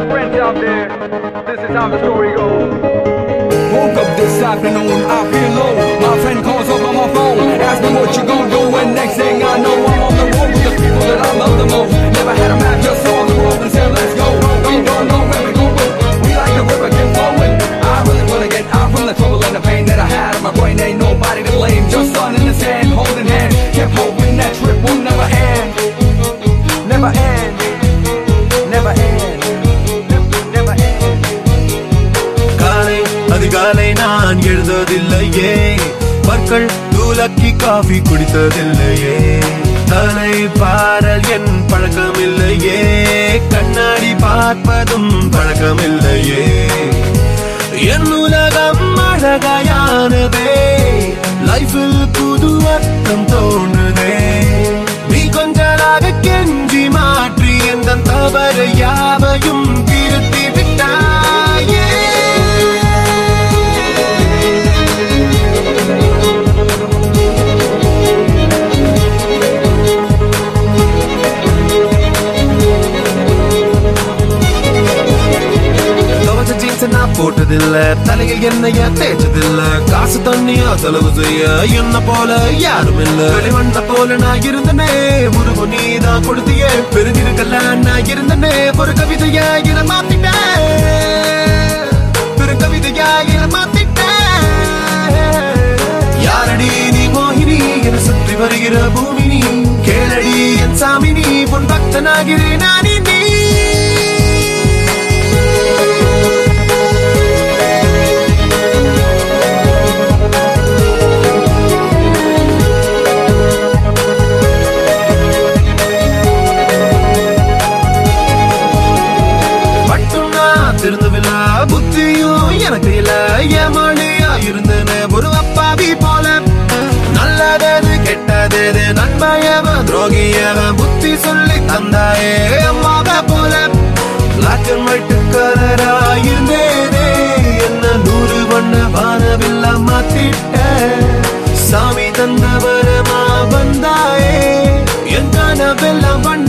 friends out there, this is how the story goes. Woke up this afternoon, I feel low. My friend calls up on my phone, asks me what you gon' do. And next thing I know, I'm on the road with the people that I love the most. Never had a map, just saw the road and said, let's go. Don't go, know where we going. We like the river, keep flowing. I really wanna get out from the trouble and the pain that I had. My brain ain't nobody to blame, just sun in the sand, holding hand. Kept hoping that trip will never end. Never end. Never end. Never end. காலை அதிகாலை நான் எழுந்ததில்லையே பற்கள் தூலக்கி coffee குடித்ததில்லையே தலை barrel என் பழக்கமில்லையே கண்ணாடி பார்ப்பதும் பழக்கமில்லையே என் உலகம் அழகாயானதே லைஃபில் புது அர்த்தம் தோன்றுதே நீ கொஞ்சலாக கெஞ்சி மாற்றி எந்த தவறு யாவையும் திருத்தி விட்டாயே துவச்ச jeans நான் போட்டதில்ல தலையில் எண்ணெய தேய்ச்சதில்ல காசு தண்ணியா செலவு செய்ய என்ன போல யாரும் இல்ல வெளிவண்ண போல நான் இருந்தனே உருவ நீ தான் கொடுத்தியே பெருந்திருக்கல நான் இருந்தனே ஒரு கவிதையா இன மாத்திட்டேன் பெரு கவிதையா இன மாத்திட்டேன் யாரடி நீ மோகினி என சுற்றி வருகிற பூமி நீ கேளடி என் சாமி நீ பொன் பக்தனாகிறேன் நான் நீ மட்டும் நான் திருந்தவில்ல புத்தியும் எனக்கு இல்ல ஏமாளியா இருந்தேன்னு ஒரு அப்பாவி போல நல்லதது கெட்டது நன்மையவன் துரோகியவன் புத்தி சொல்லி தந்தாயே அம்மாவை போல பிளாக் அண்ட் ஒயிட் கலரா இருந்தேனே என்ன நூறு வண்ண வானவில்ல மாத்திட்ட சாமி தந்தவரமா வந்தாயே என் கனவெல்லாம் வண்ண